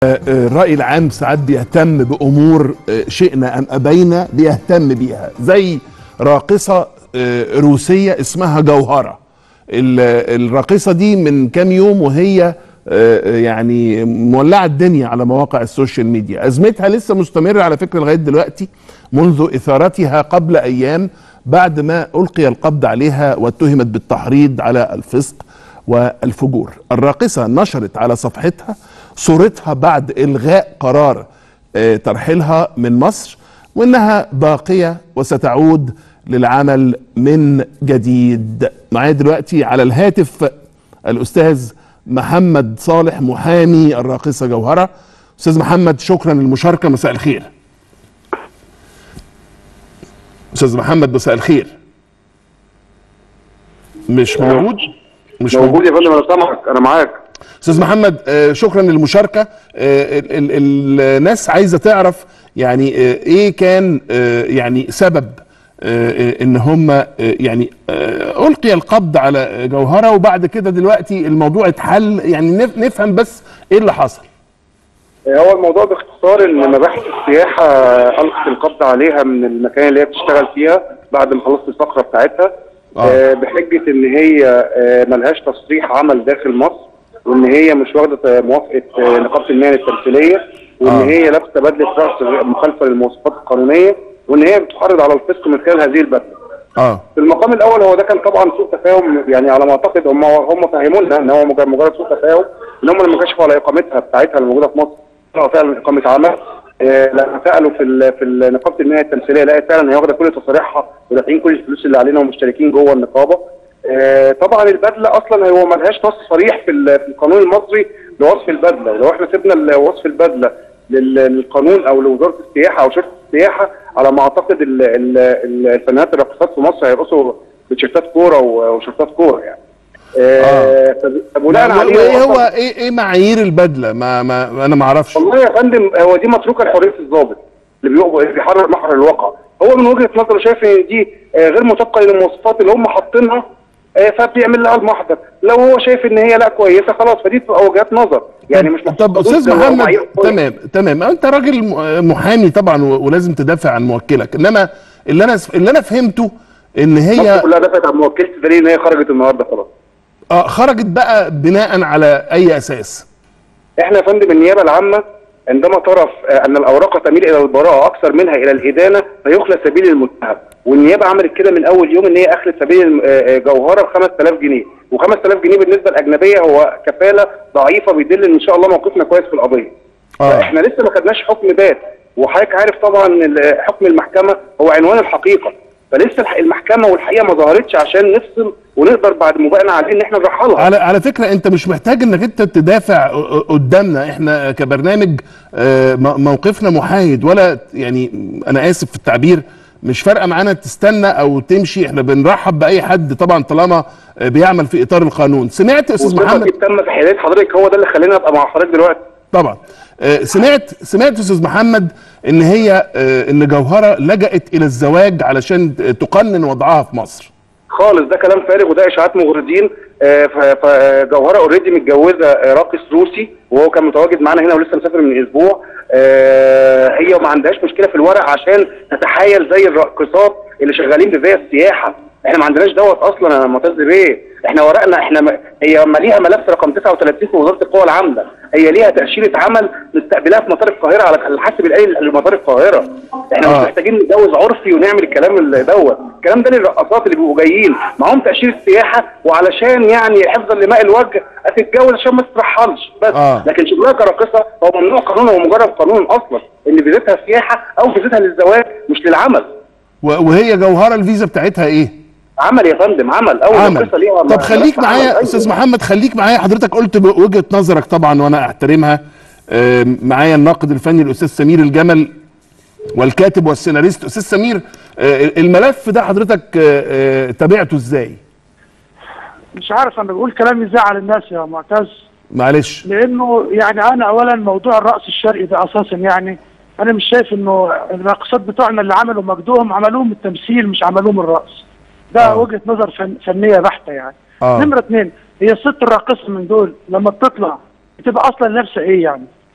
الرأي العام ساعات بيهتم بأمور شئنا أم أبينا بيهتم بيها زي راقصة روسية اسمها جوهرة الراقصة دي من كام يوم وهي يعني مولعة الدنيا على مواقع السوشيال ميديا أزمتها لسه مستمرة على فكرة لغاية دلوقتي منذ إثارتها قبل أيام بعد ما ألقي القبض عليها واتهمت بالتحريض على الفسق والفجور الراقصة نشرت على صفحتها صورتها بعد إلغاء قرار ترحيلها من مصر وإنها باقية وستعود للعمل من جديد معايا دلوقتي على الهاتف الأستاذ محمد صالح محامي الراقصة جوهرة أستاذ محمد شكرا للمشاركة مساء الخير أستاذ محمد مساء الخير مش موجود مش موجود يا فندم انا سامعك انا معاك استاذ محمد شكرا للمشاركه الناس عايزه تعرف يعني ايه كان يعني سبب ان هم يعني القي القبض على جوهره وبعد كده دلوقتي الموضوع اتحل يعني نفهم بس ايه اللي حصل هو الموضوع باختصار ان مباحث السياحه القت القبض عليها من المكان اللي هي بتشتغل فيها بعد ما خلصت الفقره بتاعتها آه. بحجه ان هي ملهاش تصريح عمل داخل مصر وان هي مش واخده موافقه نقابه المهن التمثيليه وان آه. هي لابسه بدله رأس مخالفه للمواصفات القانونيه وان هي بتحرض على الفسق من خلال هذه البدله. اه في المقام الاول هو ده كان طبعا سوء تفاهم يعني على ما اعتقد هم هم فهمونا ان هو مجرد سوء تفاهم ان هم لما كشفوا على اقامتها بتاعتها اللي موجوده في مصر طلعوا فعلا اقامه عمل آه لما سالوا في ال في نقابه المهن التمثيليه لقيت فعلا هي واخده كل تصاريحها ودافعين كل الفلوس اللي علينا ومشتركين جوه النقابه. آه طبعا البدله اصلا هو ملهاش نص صريح في في القانون المصري لوصف البدله ولو احنا سيبنا وصف البدله للقانون او لوزاره السياحه او شركه السياحه على ما اعتقد ال ال الفنانات الراقصات في مصر هيرقصوا بتيشيرتات كوره وشورتات كوره يعني. آه فبناء عليه وايه هو ايه ايه معايير البدله ما, ما انا ما اعرفش والله يا فندم هو دي متروكه لحريه الضابط اللي بيحرر محور الواقع هو من وجهه نظره شايف ان دي غير مطابقه للمواصفات اللي هم حاطينها فبيعمل لها المحضر لو هو شايف ان هي لا كويسه خلاص فدي بتبقى وجهات نظر يعني مش طب استاذ محمد تمام تمام انت راجل محامي طبعا ولازم تدافع عن موكلك انما اللي انا اللي انا فهمته ان هي كلها دافعت عن موكلتي دليل ان هي خرجت النهارده خلاص اه خرجت بقى بناء على اي اساس احنا يا فندم النيابه العامه عندما ترى ان الاوراق تميل الى البراءه اكثر منها الى الادانه فيخلى سبيل المتهم والنيابه عملت كده من اول يوم ان هي اخلت سبيل جوهره ب 5000 جنيه و5000 جنيه بالنسبه الاجنبيه هو كفاله ضعيفه بيدل ان شاء الله موقفنا كويس في القضيه آه. فاحنا لسه ما خدناش حكم بات وحضرتك عارف طبعا حكم المحكمه هو عنوان الحقيقه فلسه المحكمه والحقيقه ما ظهرتش عشان نفصل ونقدر بعد مباينه عليه ان احنا نرحلها على على فكره انت مش محتاج انك انت تدافع قدامنا احنا كبرنامج موقفنا محايد ولا يعني انا اسف في التعبير مش فارقه معانا تستنى او تمشي احنا بنرحب باي حد طبعا طالما بيعمل في اطار القانون سمعت يا استاذ محمد تم في حياديه حضرتك هو ده اللي خلاني ابقى مع حضرتك دلوقتي طبعا سمعت سمعت استاذ محمد ان هي ان جوهره لجأت الى الزواج علشان تقنن وضعها في مصر خالص ده كلام فارغ وده اشاعات مغردين فجوهره اوريدي متجوزه راقص روسي وهو كان متواجد معانا هنا ولسه مسافر من اسبوع هي ما عندهاش مشكله في الورق عشان تتحايل زي الراقصات اللي شغالين بفيا السياحه احنا ما عندناش دوت اصلا يا معتز بيه احنا ورقنا احنا م... هي ما ليها ملف رقم 39 في وزاره القوى العامله هي ليها تاشيره عمل مستقبلها في مطار القاهره على الحاسب الالي لمطار القاهره احنا آه. مش محتاجين نتجوز عرفي ونعمل الكلام دوت الكلام ده للرقصات اللي بيبقوا جايين معاهم تاشيره سياحه وعلشان يعني حفظا لماء الوجه هتتجوز عشان ما تترحلش بس آه. لكن شغلها كراقصه هو ممنوع قانونا ومجرد قانون اصلا ان فيزتها سياحه او فيزتها للزواج مش للعمل وهي جوهره الفيزا بتاعتها ايه؟ عمل يا فندم عمل اول عمل. ليها طب خليك معايا استاذ محمد خليك معايا حضرتك قلت وجهه نظرك طبعا وانا احترمها معايا الناقد الفني الاستاذ سمير الجمل والكاتب والسيناريست استاذ سمير الملف ده حضرتك تابعته ازاي مش عارف انا بقول كلام يزعل الناس يا معتز معلش لانه يعني انا اولا موضوع الرقص الشرقي ده اساسا يعني انا مش شايف انه الراقصات بتوعنا اللي عملوا مجدهم عملوهم التمثيل مش عملوهم الرقص ده آه. آه. وجهه نظر فن فنيه بحته يعني آه. نمره اثنين هي الست الراقصه من دول لما بتطلع بتبقى اصلا لابسه ايه يعني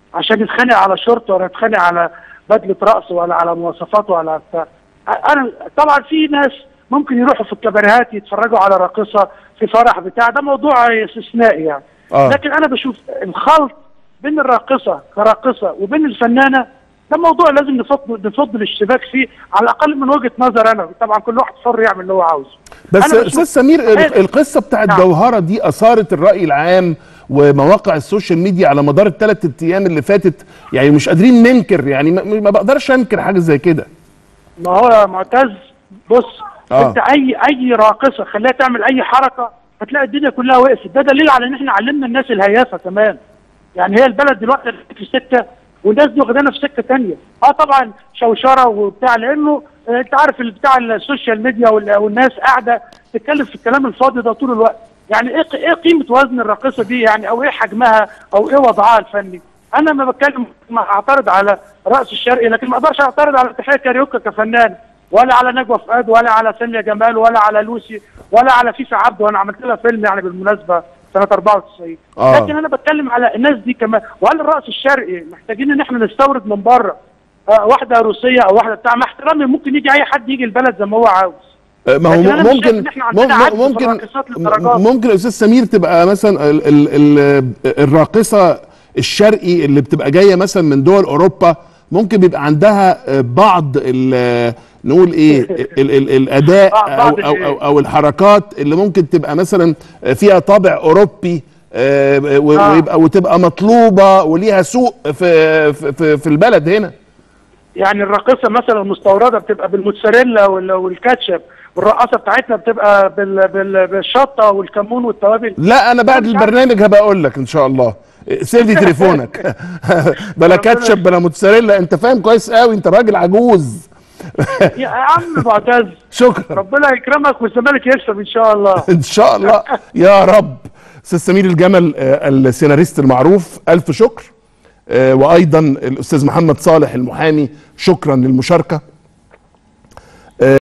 عشان يتخانق على شورت ولا يتخانق على بدله رقص ولا على مواصفات ولا بتاع انا طبعا في ناس ممكن يروحوا في الكباريهات يتفرجوا على راقصه في فرح بتاع ده موضوع استثنائي يعني آه. لكن انا بشوف الخلط بين الراقصه كراقصه وبين الفنانه ده موضوع لازم نفض نفض الاشتباك فيه على الاقل من وجهه نظر انا طبعا كل واحد حر يعمل اللي هو عاوزه بس أنا بشوف- استاذ سمير ال- هذا- القصه بتاعت نعم. جوهره دي اثارت الراي العام ومواقع السوشيال ميديا على مدار الثلاث ايام اللي فاتت يعني مش قادرين ننكر يعني ما, ما بقدرش انكر حاجه زي كده ما هو يا معتز بص آه. انت اي اي راقصه خليها تعمل اي حركه هتلاقي الدنيا كلها وقفت ده دليل على ان احنا علمنا الناس الهيافه كمان يعني هي البلد دلوقتي في سكه والناس دي واخدانا في سكه تانية اه طبعا شوشره وبتاع لانه آه، انت عارف ال- بتاع السوشيال ميديا وال- والناس قاعده تتكلم في الكلام الفاضي ده طول الوقت يعني ايه ق- ايه قيمه وزن الراقصه دي يعني او ايه حجمها او ايه وضعها الفني انا ما بتكلم ما اعترض على رأس الشرقي لكن ما اقدرش اعترض على تحيه كاريوكا كفنان ولا على نجوى فؤاد ولا على سامية جمال ولا على لوسي ولا على فيفي عبده وانا عملت لها فيلم يعني بالمناسبه سنه 94 آه. لكن انا بتكلم على الناس دي كمان وعلى الرأس الشرقي محتاجين ان احنا نستورد من بره آه واحده روسيه او واحده بتاع مع احترامي ممكن يجي اي حد يجي البلد زي ما هو عاوز آه، ما هو لكن أنا مش شايف ممكن إن إحنا عندنا عجز في ممكن الراقصات للدرجات. ممكن استاذ سمير تبقى مثلا ال ال ال الراقصه الشرقي اللي بتبقى جايه مثلا من دول اوروبا ممكن بيبقى عندها آه، بعض ال- نقول ايه ال ال الاداء بعض- او بعض او ال- او, أو الحركات اللي ممكن تبقى مثلا فيها طابع اوروبي آه، و- آه. ويبقى وتبقى مطلوبه وليها سوق في في في- في البلد هنا يعني الراقصه مثلا المستورده بتبقى بالموتزاريلا وال- والكاتشب والرقاصه بتاعتنا بتبقى بال بال بالشطه والكمون والتوابل لا انا بعد مش عارف. البرنامج هبقى اقول لك ان شاء الله سيب لي تليفونك بلا كاتشب بلا موتزاريلا انت فاهم كويس قوي انت راجل عجوز يا عم معتز شكرا ربنا يكرمك والزمالك يكسب ان شاء الله ان شاء الله يا رب استاذ سمير الجمل آه، السيناريست المعروف الف شكر آه، وايضا الاستاذ محمد صالح المحامي شكرا للمشاركه